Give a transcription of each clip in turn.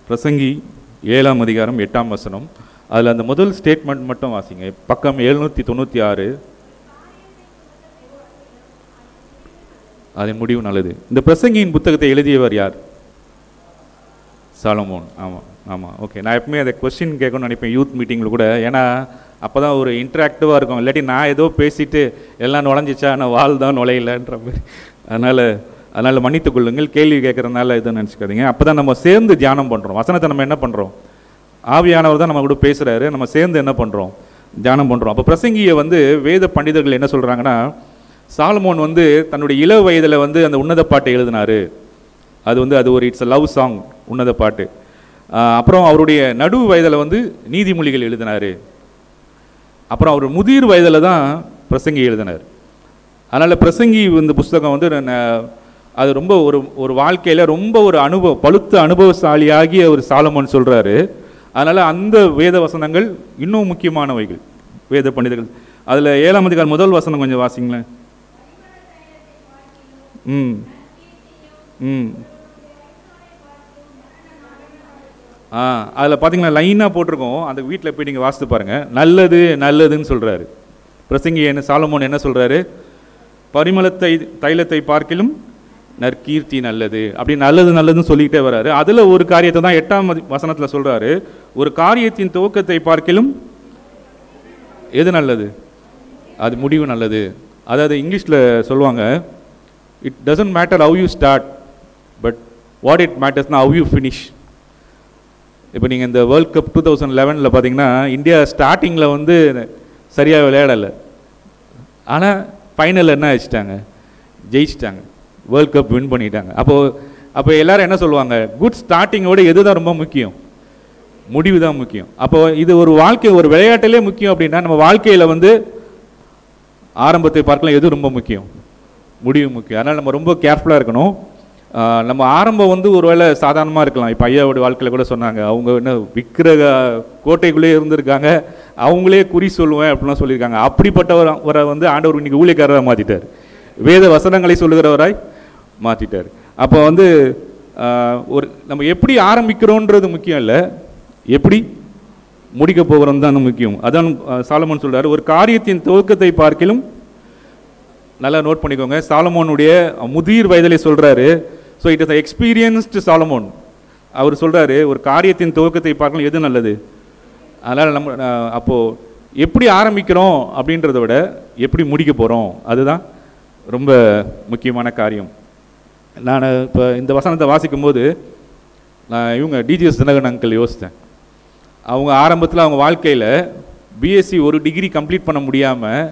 பிரசங்கி ஏழாம் அதிகாரம் எட்டாம் வசனம் அதில் அந்த முதல் ஸ்டேட்மெண்ட் மட்டும் வாசிங்க பக்கம் எழுநூற்றி தொண்ணூற்றி ஆறு அதன் முடிவு நல்லது இந்த பிரசங்கியின் புத்தகத்தை எழுதியவர் யார் சாலமோன் ஆமாம் ஆமாம் ஓகே நான் எப்பவுமே அதை கொஸ்டின் கேட்கணும்னு நினைப்பேன் யூத் மீட்டிங்கில் கூட ஏன்னா அப்போ தான் ஒரு இன்ட்ராக்டிவாக இருக்கும் இல்லாட்டி நான் ஏதோ பேசிட்டு எல்லாம் நுழைஞ்சிச்சா நான் வாழ் தான் நுழையலன்ற மாதிரி அதனால் அதனால் மன்னித்துக் கொள்ளுங்கள் கேள்வி கேட்குறதுனால எதுவும் நினச்சிக்காதீங்க அப்போ தான் நம்ம சேர்ந்து தியானம் பண்ணுறோம் வசனத்தை நம்ம என்ன பண்ணுறோம் ஆவியானவர் தான் நம்ம கூட பேசுகிறாரு நம்ம சேர்ந்து என்ன பண்ணுறோம் தியானம் பண்ணுறோம் அப்போ பிரசங்கியை வந்து வேத பண்டிதர்கள் என்ன சொல்கிறாங்கன்னா சாலமோன் வந்து தன்னுடைய இள வயதில் வந்து அந்த உன்னத பாட்டை எழுதினாரு அது வந்து அது ஒரு இட்ஸ் லவ் சாங் உன்னத பாட்டு ஆஹ் அப்புறம் அவருடைய நடு வயதில் வந்து நீதிமொழிகள் எழுதினாரு அப்புறம் அவர் முதிர் வயதில் தான் பிரசங்கி எழுதினார் அதனால் பிரசங்கி இந்த புஸ்தகம் வந்து நான் அது ரொம்ப ஒரு ஒரு வாழ்க்கையில் ரொம்ப ஒரு அனுபவம் பழுத்த அனுபவசாலியாகிய ஒரு சாலமோன் சொல்கிறாரு அதனால் அந்த வேத வசனங்கள் இன்னும் முக்கியமானவைகள் வேத பண்டிதர்கள் அதில் ஏழாம் அதிகாரம் முதல் வசனம் கொஞ்சம் வாசிங்களேன் ம் ம் ஆ அதில் பார்த்தீங்கன்னா லைனாக போட்டிருக்கோம் அந்த வீட்டில் போய் நீங்கள் வாசித்து பாருங்கள் நல்லது நல்லதுன்னு சொல்கிறாரு பிரசங்கி என்ன சாலமோன் என்ன சொல்கிறாரு பரிமளத்தை தைலத்தை பார்க்கிலும் நற்கீர்த்தி நல்லது அப்படி நல்லது நல்லதுன்னு சொல்லிக்கிட்டே வராரு அதில் ஒரு காரியத்தை தான் எட்டாம் வசனத்தில் சொல்கிறாரு ஒரு காரியத்தின் துவக்கத்தை பார்க்கிலும் எது நல்லது அது முடிவு நல்லது அதாவது இங்கிலீஷில் சொல்லுவாங்க it doesn't matter how you start but what it மேட்டர்ஸ்னா ஹவ் யூ ஃபினிஷ் இப்போ நீங்கள் இந்த வேர்ல்ட் கப் டூ தௌசண்ட் லெவனில் பார்த்தீங்கன்னா இந்தியா ஸ்டார்டிங்கில் வந்து சரியாக விளையாடலை ஆனால் ஃபைனலில் என்ன வச்சுட்டாங்க ஜெயிச்சிட்டாங்க வேர்ல்ட் கப் வின் பண்ணிட்டாங்க அப்போது அப்போ எல்லாரும் என்ன சொல்லுவாங்க குட் ஸ்டார்டிங்கோட எது தான் ரொம்ப முக்கியம் முடிவு தான் முக்கியம் அப்போ இது ஒரு வாழ்க்கை ஒரு விளையாட்டிலே முக்கியம் அப்படின்னா நம்ம வாழ்க்கையில் வந்து ஆரம்பத்தை பார்க்கலாம் எது ரொம்ப முக்கியம் முடிவு முக்கியம் அதனால் நம்ம ரொம்ப கேர்ஃபுல்லாக இருக்கணும் ஆஹ் நம்ம ஆரம்பம் வந்து ஒருவேளை சாதாரணமாக இருக்கலாம் இப்போ ஐயாவோட வாழ்க்கையில் கூட சொன்னாங்க அவங்க என்ன விக்கிர கோட்டைக்குள்ளேயே இருந்திருக்காங்க அவங்களே குறி சொல்லுவேன் அப்படிலாம் சொல்லியிருக்காங்க அப்படிப்பட்டவரை வந்து ஆண்டவர் இன்னைக்கு ஊழியக்காரராக மாற்றிட்டார் வேத வசனங்களை சொல்லுகிறவராய் மாற்றிட்டார் அப்போ வந்து ஆஹ் ஒரு நம்ம எப்படி ஆரம்பிக்கிறோன்றது முக்கியம் இல்லை எப்படி முடிக்க போகிறோம் தான் முக்கியம் அதான் ஆஹ் சாலமோன் சொல்றாரு ஒரு காரியத்தின் துவக்கத்தை பார்க்கிலும் நல்லா நோட் பண்ணிக்கோங்க சாலமோனுடைய முதிர் வயதிலே சொல்றாரு so it is experienced Solomon அவர் சொல்றாரு ஒரு காரியத்தின் துவக்கத்தை பார்க்கலாம் எது நல்லது அதனால் நம்ம அஹ், அப்போ எப்படி ஆரம்பிக்கிறோம் அப்படின்றத விட எப்படி முடிக்க போகிறோம் அதுதான் ரொம்ப முக்கியமான காரியம் நான் இப்போ இந்த வசனத்தை வாசிக்கும்போது நான் இவங்க டிஜிஎஸ் தினகரன் அங்கிள் யோசித்தேன் அவங்க ஆரம்பத்தில் அவங்க வாழ்க்கையில் பிஎஸ்சி ஒரு டிகிரி கம்ப்ளீட் பண்ண முடியாமல்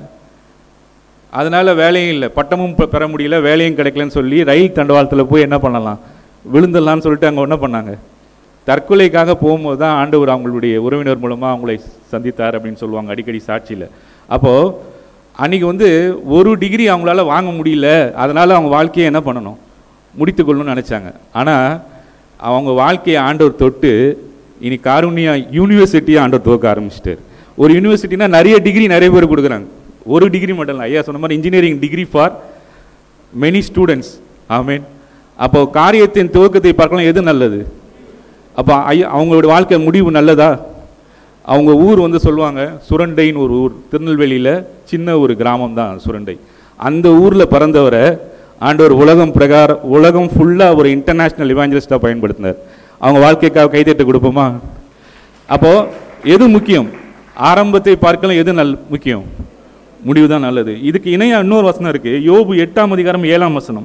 அதனால் வேலையும் இல்லை பட்டமும் பெ- பெற முடியல வேலையும் கிடைக்கலன்னு சொல்லி ரயில் தண்டவாளத்தில் போய் என்ன பண்ணலாம் விழுந்துடலாம்னு சொல்லிட்டு அங்கே என்ன பண்ணாங்க தற்கொலைக்காக போகும்போது தான் ஆண்டவர் அவங்களுடைய உறவினர் மூலமாக அவங்களை சந்தித்தார் அப்படின்னு சொல்லுவாங்க அடிக்கடி சாட்சியில் அப்போது அன்றைக்கி வந்து ஒரு டிகிரி அவங்களால வாங்க முடியல அதனால் அவங்க வாழ்க்கையை என்ன பண்ணணும் முடித்துக்கொள்ளணும்னு நினச்சாங்க ஆனால் அவங்க வாழ்க்கையை ஆண்டவர் தொட்டு இனி காருண்யா யூனிவர்சிட்டியை ஆண்டவர் துவக்க ஆரம்பிச்சிட்டார் ஒரு யூனிவர்சிட்டினா நிறைய டிகிரி நிறைய பேர் கொடுக்குறாங்க ஒரு டிகிரி மட்டும் இல்லை ஐயா சொன்ன மாதிரி engineering degree for many students ஆமீன் அப்போ காரியத்தின் துவக்கத்தை பார்க்கலாம் எது நல்லது அப்போ ஐயா அவங்களோட வாழ்க்கை முடிவு நல்லதா அவங்க ஊர் வந்து சொல்லுவாங்க சுரண்டைன்னு ஒரு ஊர் திருநெல்வேலியில் சின்ன ஒரு கிராமம் தான் சுரண்டை அந்த ஊரில் பிறந்தவரை ஆண்டவர் உலகம் பிரகாரம் உலகம் ஃபுல்லாக ஒரு இன்டர்நேஷ்னல் இவாஞ்சலிஸ்டாக பயன்படுத்தினார் அவங்க வாழ்க்கைக்காக கைதட்டு கொடுப்போமா அப்போது எது முக்கியம் ஆரம்பத்தை பார்க்கலாம் எது நல் முக்கியம் முடிவு தான் நல்லது இதுக்கு இணையா இன்னொரு வசனம் இருக்கு யோபு எட்டாம் அதிகாரம் ஏழாம் வசனம்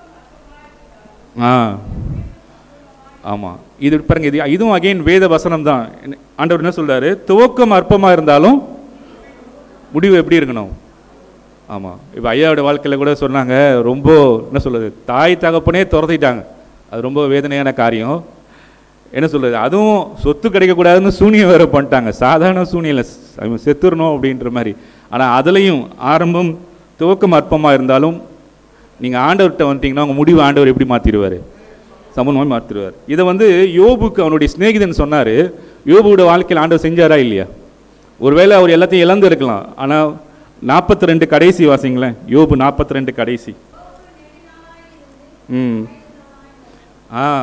ஆ ஆமாம் இது பாருங்க இது இதுவும் அகைன் வேத வசனம் தான் ஆண்டவர் என்ன சொல்றாரு துவக்கம் அற்பமாக இருந்தாலும் முடிவு எப்படி இருக்கணும் ஆமாம் இப்போ ஐயாவோட வாழ்க்கையில் கூட சொன்னாங்க ரொம்ப என்ன சொல்றது தாய் தகப்பனே துரத்திட்டாங்க அது ரொம்ப வேதனையான காரியம் என்ன சொல்றது அதுவும் சொத்து கிடைக்கக்கூடாதுன்னு சூனியம் வேற பண்ணிட்டாங்க சாதாரண சூனியம் இல்லை அவன் செத்துறணும் அப்படின்ற மாதிரி ஆனால் அதுலேயும் ஆரம்பம் துவக்கம் அற்பமாக இருந்தாலும் நீங்கள் ஆண்டவர்கிட்ட வந்துட்டீங்கன்னா உங்கள் முடிவு ஆண்டவர் எப்படி மாற்றிடுவார் சமூகமாக மாற்றிடுவார் இதை வந்து யோபுக்கு அவனுடைய சிநேகிதன் சொன்னார் யோபுவோட வாழ்க்கையில் ஆண்டவர் செஞ்சாரா இல்லையா ஒருவேளை அவர் எல்லாத்தையும் இழந்து இருக்கலாம் ஆனால் நாற்பத்தி ரெண்டு கடைசி வாசிங்களேன் யோபு நாற்பத்தி ரெண்டு கடைசி ம் ஆ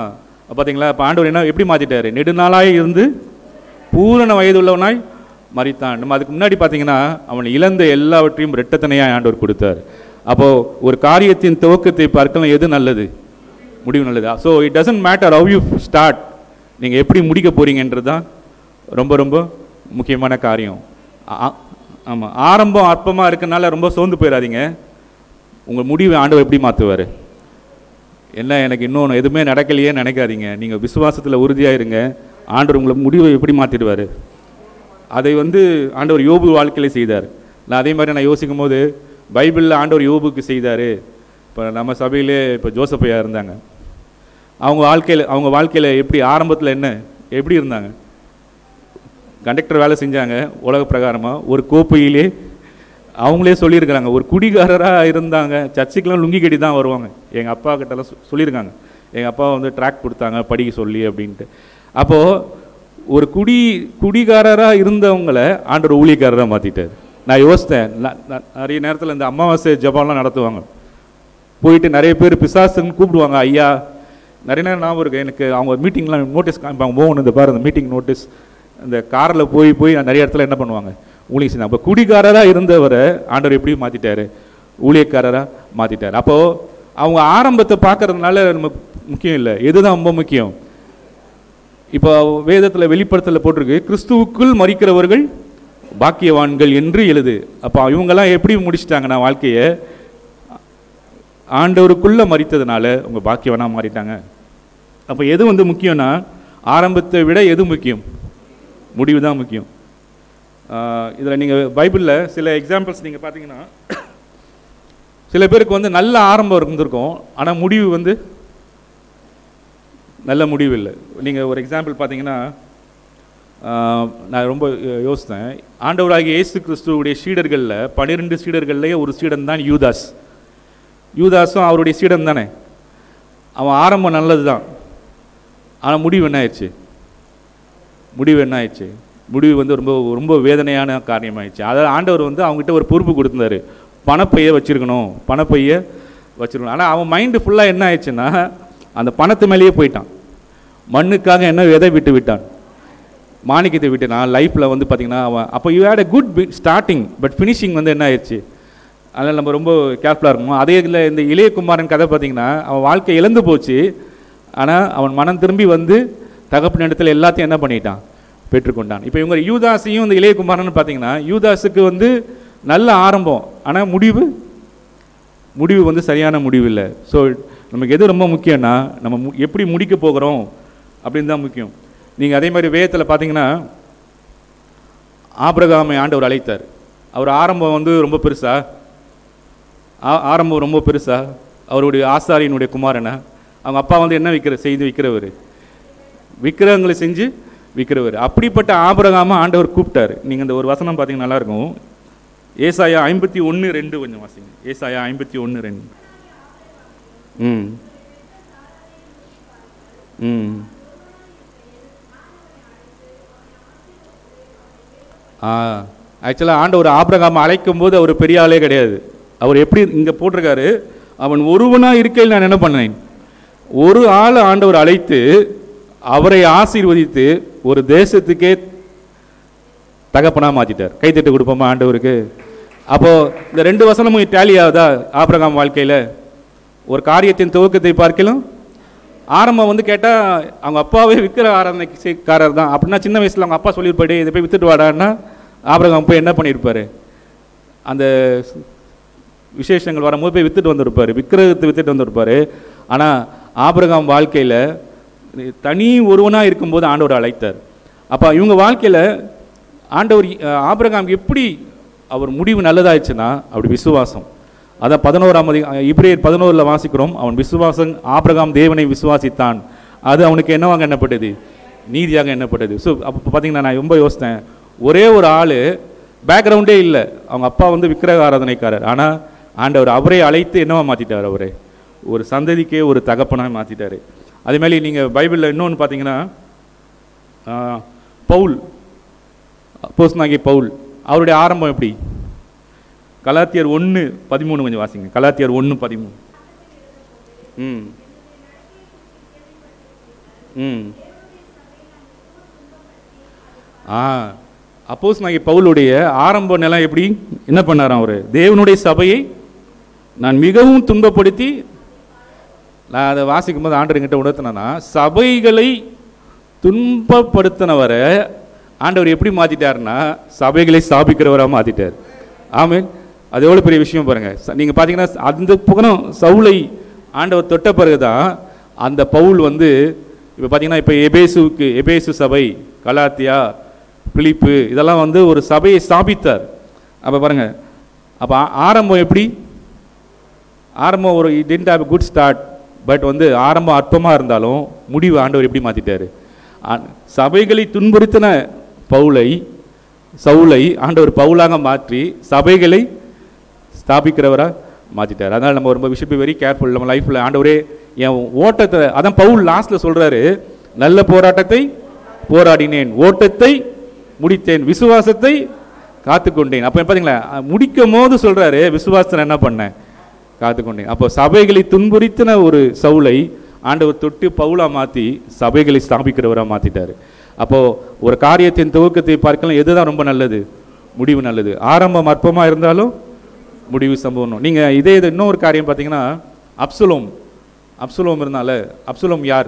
பார்த்தீங்களா இப்போ ஆண்டவர் என்ன எப்படி மாற்றிட்டாரு நெடுநாளாய் இருந்து பூரண வயதுள்ளவனாய் மறித்தான் நம்ம அதுக்கு முன்னாடி பார்த்தீங்கன்னா அவன் இழந்த எல்லாவற்றையும் ரெட்டத்தனையாக ஆண்டவர் கொடுத்தார் அப்போது ஒரு காரியத்தின் துவக்கத்தை பார்க்கலாம் எது நல்லது முடிவு நல்லதா so it doesn't matter how you start நீங்கள் எப்படி முடிக்க போறீங்கன்றது தான் ரொம்ப ரொம்ப முக்கியமான காரியம் ஆமாம் ஆரம்பம் அற்பமாக இருக்கனால ரொம்ப சோர்ந்து போயிடாதீங்க உங்கள் முடிவை ஆண்டவர் எப்படி மாற்றுவார் என்ன எனக்கு இன்னொன்று எதுவுமே நடக்கலையே நினைக்காதீங்க நீங்கள் விசுவாசத்தில் உறுதியாக இருங்க ஆண்டவர் உங்களை முடிவை எப்படி மாற்றிடுவார் அதை வந்து ஆண்டவர் யோபு வாழ்க்கையில செய்தார் நான் அதே மாதிரி நான் யோசிக்கும் போது பைபிளில் ஆண்டவர் யோபுக்கு செய்தார் இப்போ நம்ம சபையிலே இப்போ ஜோசப்பையா இருந்தாங்க அவங்க வாழ்க்கையில் அவங்க வாழ்க்கையில் எப்படி ஆரம்பத்தில் என்ன எப்படி இருந்தாங்க கண்டக்டர் வேலை செஞ்சாங்க உலக பிரகாரமாக ஒரு கோப்பையிலே அவங்களே சொல்லியிருக்கிறாங்க ஒரு குடிகாரராக இருந்தாங்க சர்ச்சுக்கெலாம் லுங்கி கட்டி தான் வருவாங்க எங்கள் அப்பா கிட்டலாம் சொ- சொல்லியிருக்காங்க எங்கள் அப்பா வந்து ட்ராக் கொடுத்தாங்க படிக்க சொல்லி அப்படின்ட்டு அப்போது ஒரு குடி குடிகாரராக இருந்தவங்கள ஆண்டவர் ஊழியக்காரராக மாற்றிட்டார் நான் யோசித்தேன் ந- ந- நிறைய நேரத்தில் இந்த அமாவாசை ஜெபம்லாம் நடத்துவாங்க போயிட்டு நிறைய பேர் பிசாசுன்னு கூப்பிடுவாங்க ஐயா நிறைய நேரம் ஞாபகம் இருக்கு எனக்கு அவங்க மீட்டிங்லாம் நோட்டீஸ் காமிப்பாங்க மோகன் இந்த பாரு இந்த மீட்டிங் நோட்டீஸ் இந்த காரில் போய் போய் நிறைய இடத்துல என்ன பண்ணுவாங்க ஊழியம் செய்தாங்க அப்போ குடிகாரராக இருந்தவரை ஆண்டவர் எப்படி மாற்றிட்டாரு ஊழியக்காரராக மாற்றிட்டார் அப்போது அவங்க ஆரம்பத்தை பார்க்கறதுனால நமக்கு முக்கியம் இல்லை எதுதான் ரொம்ப முக்கியம் இப்போ வேதத்தில் வெளிப்படுத்தல போட்டிருக்கு கிறிஸ்துவுக்குள் மறிக்கிறவர்கள் பாக்கியவான்கள் என்று எழுது அப்போ இவங்கெல்லாம் எப்படி முடிச்சிட்டாங்கன்னா வாழ்க்கையை ஆண்டவருக்குள்ள மறித்ததுனால உங்க பாக்கியவனா மாறிட்டாங்க அப்போ எது வந்து முக்கியம்னா ஆரம்பத்தை விட எது முக்கியம் முடிவு தான் முக்கியம் இதில் நீங்கள் பைபிளில் சில எக்ஸாம்பிள்ஸ் நீங்கள் பார்த்தீங்கன்னா சில பேருக்கு வந்து நல்ல ஆரம்பம் இருந்திருக்கும் ஆனால் முடிவு வந்து நல்ல முடிவு இல்லை நீங்கள் ஒரு எக்ஸாம்பிள் பார்த்தீங்கன்னா ஆஹ், நான் ரொம்ப யோ- யோசித்தேன் ஆண்டவராகிய இயேசு கிறிஸ்துவுடைய சீடர்களில் பன்னிரெண்டு சீடர்கள்லேயே ஒரு சீடன் தான் யூதாஸ் யூதாஸும் அவருடைய சீடன் தானே அவன் ஆரம்பம் நல்லது தான் ஆனால் முடிவு என்ன ஆயிடுச்சு முடிவு என்ன ஆயிடுச்சு முடிவு வந்து ரொம்ப ரொம்ப வேதனையான காரியமாயிடுச்சு அதாவது ஆண்டவர் வந்து அவங்ககிட்ட ஒரு பொறுப்பு கொடுத்துருந்தாரு பணப்பையை வச்சிருக்கணும் பணப்பையை வச்சிருக்கணும் ஆனால் அவன் மைண்டு ஃபுல்லாக என்ன ஆயிடுச்சுன்னா அந்த பணத்து மேலேயே போயிட்டான் மண்ணுக்காக என்ன விதை விட்டு விட்டான் மாணிக்கத்தை விட்டு நான் லைஃப்பில் வந்து பார்த்தீங்கன்னா அவன் அப்போ you had a good starting but finishing வந்து என்ன ஆயிடுச்சு அதனால் நம்ம ரொம்ப கேர்ஃபுல்லாக இருக்கணும் அதே இதில் இந்த இளையகுமாரன் கதை பார்த்தீங்கன்னா அவன் வாழ்க்கை இழந்து போச்சு ஆனால் அவன் மனம் திரும்பி வந்து தகப்பன் இடத்துல எல்லாத்தையும் என்ன பண்ணிட்டான் பெற்றுக்கொண்டான் இப்போ இவங்க யூதாஸையும் இந்த இளையகுமாரன் பார்த்தீங்கன்னா யூதாஸுக்கு வந்து நல்ல ஆரம்பம் ஆனால் முடிவு முடிவு வந்து சரியான முடிவு இல்லை ஸோ நமக்கு எது ரொம்ப முக்கியம்னா நம்ம மு- எப்படி முடிக்க போகிறோம் அப்படின்னு தான் முக்கியம் நீங்கள் அதே மாதிரி வேதத்தில் பார்த்தீங்கன்னா ஆபிரகாமை ஆண்டவர் அழைத்தார் அவர் ஆரம்பம் வந்து ரொம்ப பெருசா ஆ- ஆரம்பம் ரொம்ப பெருசா அவருடைய ஆசாரியனுடைய குமாரனை அவங்க அப்பா வந்து என்ன விற்கிற செய்து விற்கிறவர் விக்கிரகங்களை செஞ்சு விற்கிறவர் அப்படிப்பட்ட ஆபிரகாம ஆண்டவர் கூப்பிட்டாரு நீங்கள் இந்த ஒரு வசனம் பார்த்தீங்கன்னா நல்லா இருக்கும் ஏசாயா ஐம்பத்தி ஒன்று ரெண்டு கொஞ்சம் வாசிங்க ஏசாயா ஐம்பத்தி ஒன்று ரெண்டு ம் ம் ஆ ஆக்சுவலாக ஆண்டவர் ஆபிரகாம் அழைக்கும் போது அவர் பெரிய ஆளே கிடையாது அவர் எப்படி இங்கே போட்டிருக்காரு அவன் ஒருவனா இருக்கையில் நான் என்ன பண்ணேன் ஒரு ஆள் ஆண்டவர் அழைத்து அவரை ஆசீர்வதித்து ஒரு தேசத்துக்கே தகப்பனா மாத்திட்டார் கைத்தட்டு கொடுப்போமா ஆண்டவருக்கு அப்போ இந்த ரெண்டு வசனமும் டேலி ஆகுதா ஆபிரகாம் வாழ்க்கையில ஒரு காரியத்தின் துவக்கத்தை பார்க்கலாம் ஆரம்பம் வந்து கேட்டால் அவங்க அப்பாவே விற்கிற ஆராதனைக்காரர் தான் அப்படின்னா சின்ன வயசில் அவங்க அப்பா சொல்லியிருப்பாரு இதை போய் வித்துட்டு வாடான்னா ஆபிரகாம் போய் என்ன பண்ணியிருப்பாரு அந்த விசேஷங்கள் வரும்போது போய் வித்துட்டு வந்திருப்பாரு விக்கிரகத்தை வித்துட்டு வந்திருப்பாரு ஆனால் ஆபிரகாம் வாழ்க்கையில் தனி ஒருவனாக இருக்கும்போது ஆண்டவர் அழைத்தார் அப்போ இவங்க வாழ்க்கையில் ஆண்டவர் அஹ், ஆபிரகாம் எப்படி அவர் முடிவு நல்லதாயிடுச்சுன்னா அப்படி விசுவாசம் அதான் பதினோராம் அதி இப்ரேயர் பதினோரில் வாசிக்கிறோம் அவன் விசுவாசம் ஆபிரகாம் தேவனை விசுவாசித்தான் அது அவனுக்கு என்னவாக எண்ணப்பட்டது நீதியாக எண்ணப்பட்டது ஸோ அப்போ பார்த்தீங்கன்னா நான் ரொம்ப யோசித்தேன் ஒரே ஒரு ஆள் பேக்ரவுண்டே இல்லை அவங்க அப்பா வந்து விக்கிரக ஆராதனைக்காரர் ஆனால் ஆண்டவர் அவரை அழைத்து என்னவா மாற்றிட்டார் அவரை ஒரு சந்ததிக்கே ஒரு தகப்பனாக மாற்றிட்டாரு அதே மாதிரி நீங்கள் பைபிளில் இன்னொன்று பார்த்தீங்கன்னா ஆ, பவுல் போஸ்னாகி பவுல் அவருடைய ஆரம்பம் எப்படி கலாத்தியர் ஒன்று பதிமூணு கொஞ்சம் வாசிங்க கலாத்தியர் ஒன்று பதிமூணு ம் ம் ஆ அப்போஸ் நான் பவுலுடைய ஆரம்ப நிலம் எப்படி என்ன பண்ணாராம் அவர் தேவனுடைய சபையை நான் மிகவும் துன்பப்படுத்தி நான் அதை வாசிக்கும் போது ஆண்டவர்கிட்ட உணர்த்தினேன்னா சபைகளை துன்பப்படுத்தினவரை ஆண்டவர் எப்படி மாத்திட்டாருன்னா சபைகளை ஸ்தாபிக்கிறவராக மாத்திட்டார் ஆமென் அது எவ்வளோ பெரிய விஷயம் பாருங்க ச- நீங்க பார்த்தீங்கன்னா அந்த புகனம் சவுலை ஆண்டவர் தொட்ட பிறகுதான் அந்த பவுல் வந்து இப்போ பார்த்தீங்கன்னா இப்போ எபேசுவுக்கு எபேசு சபை கலாத்தியா பிலிப்பு இதெல்லாம் வந்து ஒரு சபையை ஸ்தாபித்தார் அப்போ பாருங்க அப்போ ஆரம்பம் எப்படி ஆரம்பம் ஒரு tend have good start but வந்து ஆரம்பம் அற்பமாக இருந்தாலும் முடிவு ஆண்டவர் எப்படி மாற்றிட்டாரு சபைகளை துன்புறுத்தின பவுலை சவுலை ஆண்டவர் பவுலாக மாற்றி சபைகளை ஸ்தாபிக்கிறவரா மாற்றிட்டார் அதனால் நம்ம ரொம்ப விஷயம் வெரி கேர்ஃபுல் நம்ம லைஃப்பில் ஆண்டவரே என் ஓட்டத்தை அதான் பவுல் லாஸ்ட்டில் சொல்கிறாரு நல்ல போராட்டத்தை போராடினேன் ஓட்டத்தை முடித்தேன் விசுவாசத்தை காத்துக்கொண்டேன் அப்போ பார்த்தீங்களா முடிக்கும் போது சொல்கிறாரு விசுவாசத்தை என்ன பண்ணேன் காத்துக்கொண்டேன் அப்போ சபைகளை துன்புறுத்தின ஒரு சவுலை ஆண்டவர் தொட்டு பவுலா மாற்றி சபைகளை ஸ்தாபிக்கிறவரா மாற்றிட்டாரு அப்போ ஒரு காரியத்தின் துவக்கத்தை பார்க்கலாம் எதுதான் ரொம்ப நல்லது முடிவு நல்லது ஆரம்பம் அற்பமாக இருந்தாலும் முடிவு சம்பவம் நீங்கள் இதே இது இன்னொரு காரியம் பார்த்தீங்கன்னா அப்சுலோம் அப்சுலோம் இருந்தால அப்சுலோம் யார்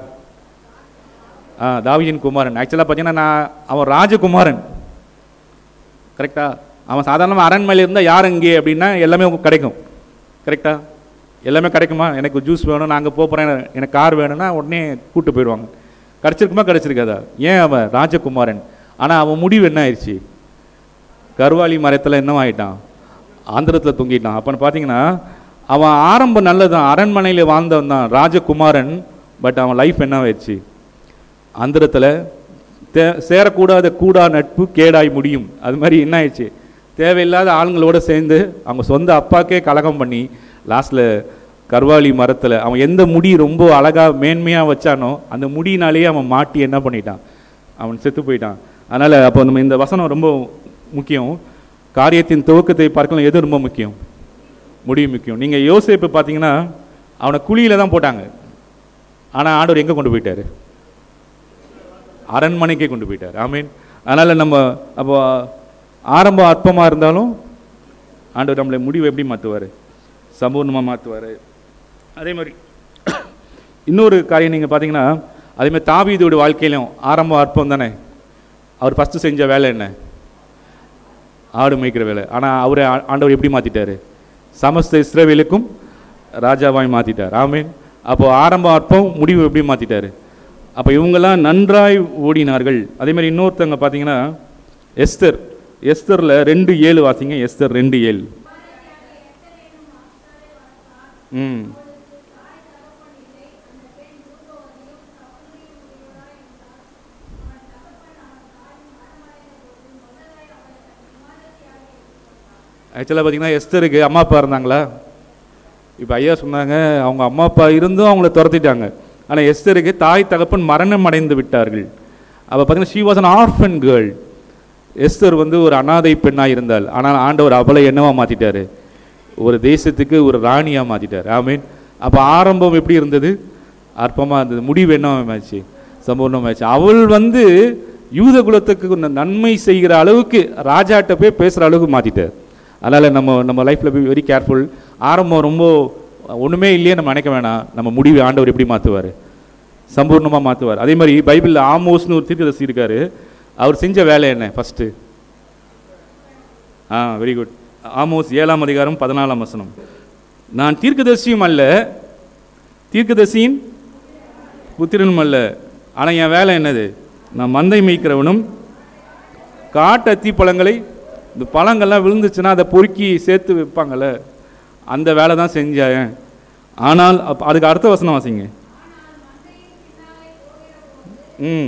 ஆ தாவீதின் குமாரன் ஆக்சுவலாக பார்த்தீங்கன்னா நான் அவன் ராஜகுமாரன் கரெக்டா அவன் சாதாரணமாக அரண்மனையில் இருந்தால் யார் இங்கே அப்படின்னா எல்லாமே உங்களுக்கு கிடைக்கும் கரெக்டா எல்லாமே கிடைக்குமா எனக்கு ஜூஸ் வேணும் நான் அங்கே போகிறேன் எனக்கு கார் வேணும்னா உடனே கூட்டு போயிடுவாங்க கிடச்சிருக்குமா கிடச்சிருக்காதா ஏன் அவன் ராஜகுமாரன் ஆனால் அவன் முடிவு என்ன ஆயிடுச்சு கருவாளி மரத்தில் என்ன ஆயிட்டான் ஆந்திரத்தில் தொங்கிட்டான் அப்போன்னு பார்த்தீங்கன்னா அவன் ஆரம்பம் நல்லதான் அரண்மனையில் வாழ்ந்தவன் தான் ராஜகுமாரன் பட் அவன் லைஃப் என்ன ஆயிடுச்சு ஆந்திரத்தில் தே சேரக்கூடாத கூடா நட்பு கேடாய் முடியும் அது மாதிரி என்ன ஆயிடுச்சு தேவையில்லாத ஆளுங்களோட சேர்ந்து அவங்க சொந்த அப்பாக்கே கலகம் பண்ணி லாஸ்ட்டில் கர்வாலி மரத்தில் அவன் எந்த முடி ரொம்ப அழகாக மேன்மையாக வச்சானோ அந்த முடியினாலேயே அவன் மாட்டி என்ன பண்ணிட்டான் அவன் செத்து போயிட்டான் அதனால் அப்போ நம்ம இந்த வசனம் ரொம்ப முக்கியம் காரியத்தின் துவக்கத்தை பார்க்கலாம் எது ரொம்ப முக்கியம் முடிவு முக்கியம் நீங்கள் யோசிப்பு பார்த்தீங்கன்னா அவனை குழியில தான் போட்டாங்க ஆனால் ஆண்டவர் எங்கே கொண்டு போயிட்டாரு அரண்மனைக்கே கொண்டு போயிட்டார் ஆமீன் அதனால் நம்ம அப்போ ஆரம்பம் அற்பமாக இருந்தாலும் ஆண்டவர் நம்மளை முடிவு எப்படி மாற்றுவார் சம்பூர்ணமாக மாற்றுவார் அதே மாதிரி இன்னொரு காரியம் நீங்கள் பார்த்தீங்கன்னா அதேமாதிரி தாவீதோட வாழ்க்கையிலும் ஆரம்பம் அற்பம் தானே அவர் ஃபஸ்ட்டு செஞ்ச வேலை என்ன ஆடு மேய்க்கிற வேலை ஆனால் அவரை ஆ- ஆண்டவர் எப்படி மாற்றிட்டாரு சமஸ்த இஸ்ரவேலுக்கும் ராஜாவாய் மாற்றிட்டார் ஆமீன் அப்போ ஆரம்ப அற்பம் முடிவு எப்படி மாற்றிட்டாரு அப்போ இவங்கெல்லாம் நன்றாய் ஓடினார்கள் அதே மாதிரி இன்னொருத்தவங்க பார்த்தீங்கன்னா எஸ்தர் எஸ்தரில் ரெண்டு ஏழு வாசிங்க எஸ்தர் ரெண்டு ஏழு ம் ஆக்சுவலாக பார்த்தீங்கன்னா எஸ்தருக்கு அம்மா அப்பா இருந்தாங்களா இப்போ ஐயா சொன்னாங்க அவங்க அம்மா அப்பா இருந்தும் அவங்கள துரத்திட்டாங்க ஆனால் எஸ்தருக்கு தாய் தகப்பன் மரணம் அடைந்து விட்டார்கள் அப்போ பார்த்தீங்கன்னா she was an orphan girl Esther வந்து ஒரு அனாதை பெண்ணாக இருந்தாள் ஆனால் ஆண்டவர் அவளை என்னவா மாற்றிட்டாரு ஒரு தேசத்துக்கு ஒரு ராணியாக மாற்றிட்டார் ஆமீன் அப்போ ஆரம்பம் எப்படி இருந்தது அற்பமாக இருந்தது முடிவு என்னவாச்சு சம்பூர்ணமாச்சு அவள் வந்து யூத குலத்துக்கு ந- நன்மை செய்கிற அளவுக்கு ராஜாட்ட போய் பேசுகிற அளவுக்கு மாற்றிட்டார் அதனால் நம்ம நம்ம லைஃப்பில் போய் வெரி கேர்ஃபுல் ஆரம்பம் ரொம்ப ஒன்றுமே இல்லையே நம்ம நினைக்க வேணாம் நம்ம முடிவு ஆண்டவர் எப்படி மாற்றுவார் சம்பூர்ணமாக மாற்றுவார் அதே மாதிரி பைபிளில் ஆமோஸ்னு ஒரு தீர்க்கதரிசி இருக்காரு அவர் செஞ்ச வேலை என்ன first ah very good Amos ஏழாம் அதிகாரம் பதினாலாம் வசனம் நான் தீர்க்கதரிசியும் அல்ல தீர்க்கதரிசியின் புத்திரனும் அல்ல ஆனால் என் வேலை என்னது நான் மந்தை மேய்க்கிறவனும் காட்டு அத்தி பழங்களை இந்த பழங்கள்லாம் விழுந்துச்சுன்னா அதை பொறுக்கி சேர்த்து வைப்பாங்கல்ல அந்த வேலை தான் செஞ்சேன் ஆனால் அப்ப அதுக்கு அடுத்த வசனம் வாசிங்க ம்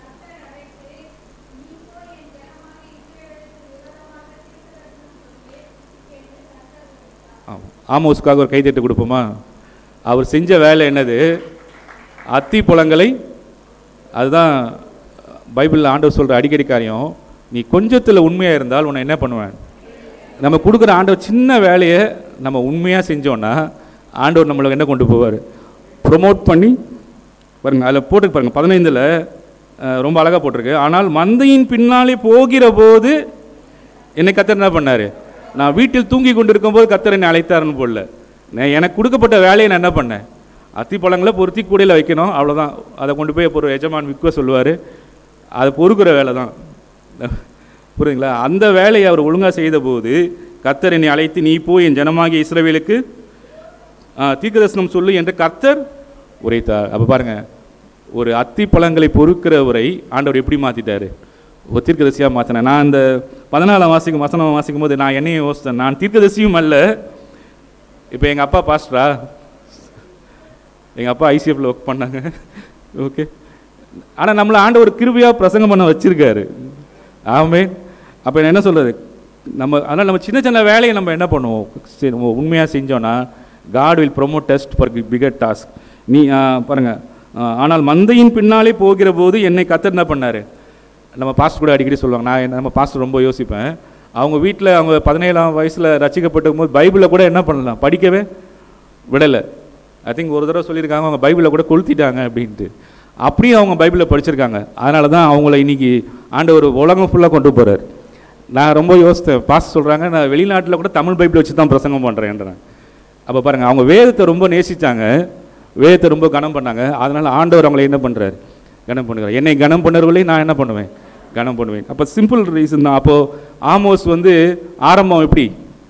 ஆமாம் ஆமோஸ்க்காக ஒரு கைதட்டு கொடுப்போமா அவர் செஞ்ச வேலை என்னது அத்தி பழங்களை அதுதான் பைபிளில் ஆண்டவர் சொல்கிற அடிக்கடி காரியம் நீ கொஞ்சத்தில் உண்மையாக இருந்தால் உன்னை என்ன பண்ணுவேன் நம்ம கொடுக்குற ஆண்டவர் சின்ன வேலையை நம்ம உண்மையாக செஞ்சோன்னா ஆண்டவர் நம்மளுக்கு என்ன கொண்டு போவார் ப்ரொமோட் பண்ணி பாருங்க அதில் போட்டு பாருங்க பதினைந்தில் ரொம்ப அழகாக போட்டிருக்கு ஆனால் மந்தையின் பின்னாலே போகிற போது என்னை கத்தர் என்ன பண்ணார் நான் வீட்டில் தூங்கி கொண்டிருக்கும் போது கத்தர் என்னை அழைத்தாருன்னு போடல நான் எனக்கு கொடுக்கப்பட்ட வேலையை நான் என்ன பண்ணேன் அத்தி பழங்களை பொருத்தி கூடையில் வைக்கணும் அவ்வளோதான் அதை கொண்டு போய் ஒரு எஜமான் விற்க சொல்லுவார் அதை பொறுக்கிற வேலை தான் புரியுதுங்களா அந்த வேலையை அவர் ஒழுங்காக செய்தபோது கர்த்தர் என்னை அழைத்து நீ போய் என் ஜனமாகிய இஸ்ரவேலுக்கு ஆ, தீர்க்கதரிசனம் சொல்லு என்று கர்த்தர் உரைத்தார் அப்போ பாருங்க ஒரு அத்தி பழங்களை பொறுக்கிறவரை ஆண்டவர் எப்படி மாற்றிட்டாரு ஒரு தீர்க்கதரிசியாக மாற்றினேன் நான் இந்த பதினாலாம் வாசிக்கும் வசனம் வாசிக்கும் போது நான் என்னையும் யோசித்தேன் நான் தீர்க்கதரிசியும் அல்ல இப்போ எங்கள் அப்பா பாஸ்டரா எங்கள் அப்பா ஐசிஎஃப்ல ஒர்க் பண்ணாங்க ஓகே ஆனால் நம்மளை ஆண்டவர் கிருபையாக பிரசங்கம் பண்ண வச்சிருக்காரு ஆமே அப்போ என்ன சொல்றது நம்ம அதனால் நம்ம சின்ன சின்ன வேலையை நம்ம என்ன பண்ணுவோம் சரி நம்ம உண்மையாக செஞ்சோன்னா God will promote test for bigger task நீ ஆ, பாருங்க ஆ, ஆனால் மந்தையின் பின்னாலே போகிற போது என்னை கத்தர் என்ன பண்ணாரு நம்ம பாஸ்டர் கூட அடிக்கடி சொல்லுவாங்க நான் என்ன- நம்ம பாஸ்டர் ரொம்ப யோசிப்பேன் அவங்க வீட்டில் அவங்க பதினேழாம் வயசில் ரசிக்கப்பட்டிருக்கும் போது பைபிளை கூட என்ன பண்ணலாம் படிக்கவே விடலை ஐ திங்க் ஒரு தடவை சொல்லியிருக்காங்க அவங்க பைபிளை கூட கொளுத்திட்டாங்க அப்படின்ட்டு அப்படியும் அவங்க பைபிளை படிச்சிருக்காங்க அதனால தான் அவங்கள இன்னைக்கு ஆண்டவர் உலகம் ஃபுல்லாக கொண்டு போகிறார் நான் ரொம்ப யோசித்தேன் பாஸ் சொல்கிறாங்க நான் வெளிநாட்டில் கூட தமிழ் பைபிள் வச்சு தான் பிரசங்கம் பண்ணுறேன்றேன் அப்போ பாருங்கள் அவங்க வேதத்தை ரொம்ப நேசித்தாங்க வேதத்தை ரொம்ப கனம் பண்ணாங்க அதனால் ஆண்டவர் அவங்களை என்ன பண்ணுறாரு கனம் பண்ணுறாரு என்னை கனம் பண்ணுறவர்களே நான் என்ன பண்ணுவேன் கனம் பண்ணுவேன் அப்போ சிம்பிள் ரீசன் தான் அப்போது ஆமோஸ் வந்து ஆரம்பம் எப்படி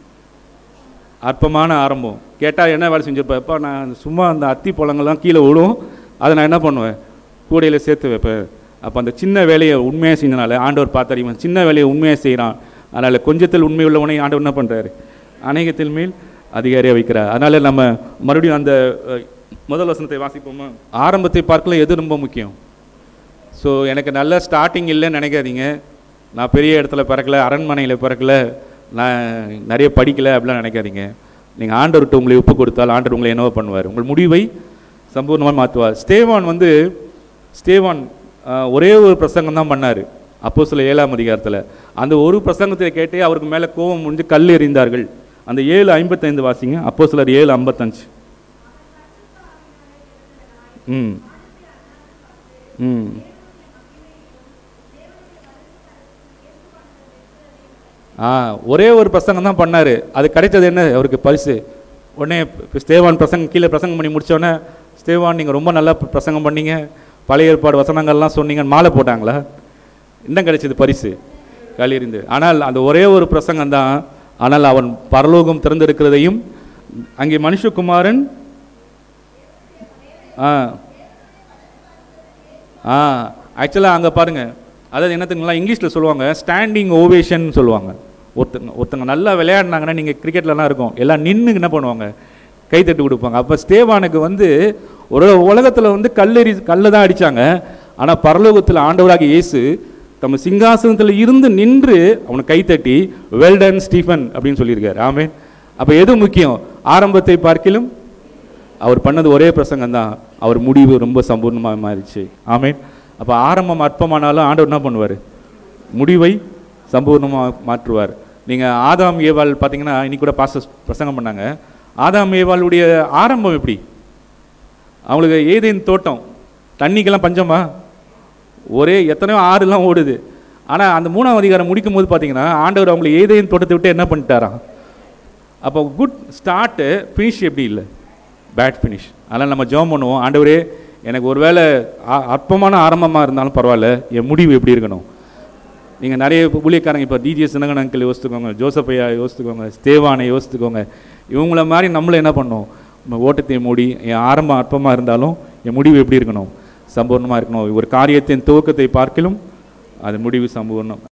அற்பமான ஆரம்பம் கேட்டால் என்ன வேலை செஞ்சிருப்பேன் எப்பா நான் சும்மா அந்த அத்தி பழங்கள்லாம் கீழே விழும் அதை நான் என்ன பண்ணுவேன் கூடையில் சேர்த்து வைப்பேன் அப்போ அந்த சின்ன வேலையை உண்மையாக செஞ்சனால ஆண்டவர் பார்த்தாரு இவன் சின்ன வேலையை உண்மையாக செய்கிறான் அதனால் கொஞ்சத்தில் உண்மை உள்ளவனை ஆண்டவர் என்ன பண்ணுறாரு அநேகத்தில் மேல் அதிகாரியாக வைக்கிறார் அதனால் நம்ம மறுபடியும் அந்த அஹ், முதல் வசனத்தை வாசிப்போமா ஆரம்பத்தை பார்க்கல எது ரொம்ப முக்கியம் ஸோ எனக்கு நல்ல ஸ்டார்டிங் இல்லைன்னு நினைக்காதீங்க நான் பெரிய இடத்துல பிறக்கல அரண்மனையில் பிறக்கல நான் நிறைய படிக்கல அப்படிலாம் நினைக்காதீங்க நீங்கள் ஆண்டவர்கிட்ட உங்களை ஒப்பு கொடுத்தால் ஆண்டவர் உங்களை என்னவோ பண்ணுவார் உங்கள் முடிவை சம்பூர்ணமாக மாற்றுவார் ஸ்டேவான் வந்து ஸ்டேவான் ஆஹ், ஒரே ஒரு பிரசங்கம் தான் பண்ணார் அப்போ சில ஏழாம் அதிகாரத்தில் அந்த ஒரு பிரசங்கத்தை கேட்டே அவருக்கு மேலே கோபம் முடிஞ்சு கல் எறிந்தார்கள் அந்த ஏழு ஐம்பத்தைந்து வாசிங்க அப்போ சிலர் ஏழு ஐம்பத்தஞ்சு ம் ம் ஆ ஒரே ஒரு பிரசங்கம் தான் பண்ணார் அது கிடைச்சது என்ன அவருக்கு பரிசு உடனே இப்ப ஸ்தேவான் பிரசங்கம் கீழே பிரசங்கம் பண்ணி முடிச்ச உடனே ஸ்தேவான் நீங்கள் ரொம்ப நல்லா பிரசங்கம் பண்ணீங்க பழைய ஏற்பாடு வசனங்கள்லாம் சொன்னீங்க மாலை போட்டாங்களா இன்னும் கிடைச்சது பரிசு கலியறிந்து ஆனால் அந்த ஒரே ஒரு பிரசங்கம் தான் ஆனால் அவன் பரலோகம் திறந்திருக்கிறதையும் அங்கே மனுஷகுமாரன் ஆ ஆ ஆக்சுவலாக அங்கே பாருங்க அதாவது என்ன தெரியுங்களா இங்கிலீஷில் சொல்லுவாங்க ஸ்டாண்டிங் ஓவேஷன் சொல்லுவாங்க ஒருத்தங்க ஒருத்தங்க நல்லா விளையாடினாங்கன்னா நீங்கள் கிரிக்கெட்லலாம் இருக்கும் எல்லாம் நின்று என்ன பண்ணுவாங்க கைத்தட்டு கொடுப்பாங்க அப்போ ஸ்டேவானுக்கு வந்து ஒரு உலகத்தில் வந்து கல்லெறி கல்லை தான் அடித்தாங்க ஆனால் பரலோகத்தில் ஆண்டவராக இயேசு தம் சிங்காசனத்தில் இருந்து நின்று அவனை கைத்தட்டி வெல்டன் ஸ்டீஃபன் அப்படின்னு சொல்லியிருக்காரு ஆமென் அப்போ எது முக்கியம் ஆரம்பத்தை பார்க்கிலும் அவர் பண்ணது ஒரே பிரசங்கம் தான் அவர் முடிவு ரொம்ப சம்பூர்ணமாக மாறிச்சு ஆமென் அப்போ ஆரம்பம் அற்பமானாலும் ஆண்டவர் என்ன பண்ணுவார் முடிவை சம்பூர்ணமாக மாற்றுவார் நீங்கள் ஆதாம் ஏவாள் பார்த்தீங்கன்னா இன்னைக்கு கூட பாச பிரசங்கம் பண்ணாங்க ஆதாம் ஏவாளுடைய ஆரம்பம் எப்படி அவங்களுக்கு ஏதேன் தோட்டம் தண்ணிக்கெல்லாம் பஞ்சமா ஒரே எத்தனையோ ஆறுலாம் ஓடுது ஆனால் அந்த மூணாம் அதிகாரம் முடிக்கும் போது பார்த்தீங்கன்னா ஆண்டவர் அவங்களை ஏதேன் தோட்டத்தை விட்டு என்ன பண்ணிட்டாராம் அப்போ குட் ஸ்டார்ட்டு ஃபினிஷ் எப்படி இல்லை பேட் ஃபினிஷ் அதனால் நம்ம ஜெபம் பண்ணுவோம் ஆண்டவரே எனக்கு ஒருவேளை அ- அற்பமான ஆரம்பமாக இருந்தாலும் பரவாயில்ல என் முடிவு எப்படி இருக்கணும் நீங்கள் நிறைய ஊழியக்காரங்க இப்போ டிஜே சினகன் அங்கிள் யோசித்துக்கோங்க ஜோசப்பையா யோசித்துக்கோங்க ஸ்தேவானை யோசித்துக்கோங்க இவங்கள மாதிரி நம்மள என்ன பண்ணோம் நம்ம ஓட்டத்தை மூடி என் ஆரம்பம் அற்பமாக இருந்தாலும் என் முடிவு எப்படி இருக்கணும் சம்பூர்ணமாக இருக்கணும் ஒரு காரியத்தின் துவக்கத்தை பார்க்கிலும் அது முடிவு சம்பூர்ணம்